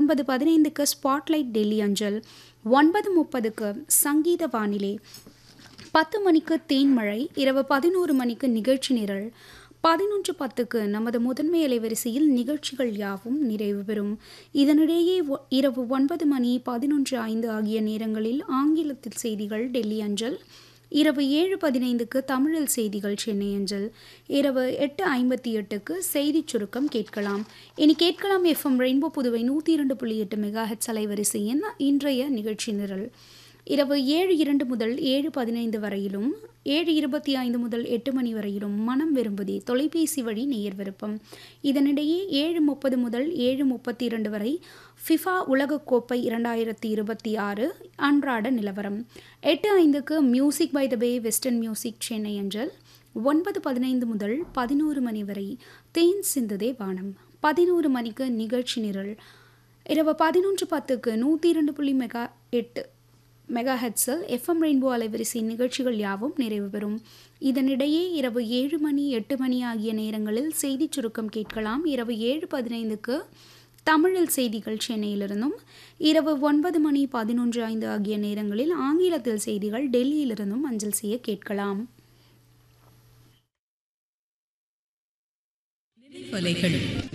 ஒன்பது பதினைந்துக்கு ஸ்பாட்லைட் டெல்லி அஞ்சல் ஒன்பது முப்பதுக்கு சங்கீத வானிலை பத்து மணிக்கு தேன்மழை இரவு பதினோரு மணிக்கு நிகழ்ச்சி நிரல் பதினொன்று பத்துக்கு நமது முதன்மை அலைவரிசையில் நிகழ்ச்சிகள் யாவும் நிறைவு பெறும் இதனிடையே ஒ- இரவு ஒன்பது மணி பதினொன்று ஐந்து ஆகிய நேரங்களில் ஆங்கிலத்தில் செய்திகள் டெல்லி அஞ்சல் இரவு ஏழு பதினைந்துக்கு தமிழில் செய்திகள் சென்னை அஞ்சல் இரவு எட்டு ஐம்பத்தி எட்டுக்கு செய்திச் சுருக்கம் கேட்கலாம் இனி கேட்கலாம் எஃப்எம் ரெயின்போ புதுவை நூற்றி இரண்டு புள்ளி எட்டு மெகா ஹெச் அலைவரிசையின் இன்றைய நிகழ்ச்சி நிரல் இரவு ஏழு இரண்டு முதல் ஏழு பதினைந்து வரையிலும் ஏழு இருபத்தி ஐந்து முதல் எட்டு மணி வரையிலும் மனம் விரும்புதே தொலைபேசி வழி நேயர் விருப்பம் இதனிடையே ஏழு முப்பது முதல் ஏழு முப்பத்தி இரண்டு வரை ஃபிஃபா உலகக்கோப்பை இரண்டாயிரத்தி இருபத்தி ஆறு அன்றாட நிலவரம் எட்டு ஐந்துக்கு music by the way western music Chennai அஞ்சல் ஒன்பது பதினைந்து முதல் பதினோரு மணி வரை தேன் சிந்துதே வானம் பதினோரு மணிக்கு நிகழ்ச்சி நிரல் இரவு பதினொன்று பத்துக்கு நூற்றி இரண்டு புள்ளி மெகா எட்டு மெகா ஹெட்ஸில் எஃப்எம் ரெயின்போ அலைவரிசை நிகழ்ச்சிகள் யாவும் நிறைவு பெறும் இதனிடையே இரவு ஏழு மணி எட்டு மணி ஆகிய நேரங்களில் செய்திச் சுருக்கம் கேட்கலாம் இரவு ஏழு பதினைந்துக்கு தமிழில் செய்திகள் சென்னையிலிருந்தும் இரவு ஒன்பது மணி பதினொன்று ஐந்து ஆகிய நேரங்களில் ஆங்கிலத்தில் செய்திகள் டெல்லியிலிருந்தும் அஞ்சல் செய்ய கேட்கலாம் நினைவலைகள்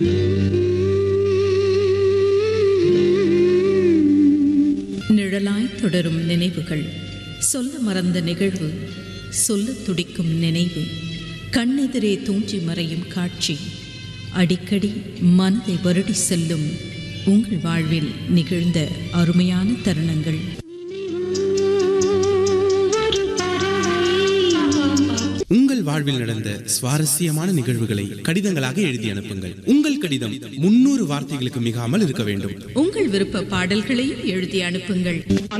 நிழலாய் தொடரும் நினைவுகள் சொல்ல மறந்த நிகழ்வு சொல்ல துடிக்கும் நினைவு கண்ணெதிரே தூஞ்சி மறையும் காட்சி அடிக்கடி மனதை வருடி செல்லும் உங்கள் வாழ்வில் நிகழ்ந்த அருமையான தருணங்கள் உங்கள் வாழ்வில் நடந்த சுவாரஸ்யமான நிகழ்வுகளை கடிதங்களாக எழுதி அனுப்புங்கள் உங்கள் கடிதம் முன்னூறு வார்த்தைகளுக்கு மிகாமல் இருக்க வேண்டும் உங்கள் விருப்ப பாடல்களையும் எழுதி அனுப்புங்கள்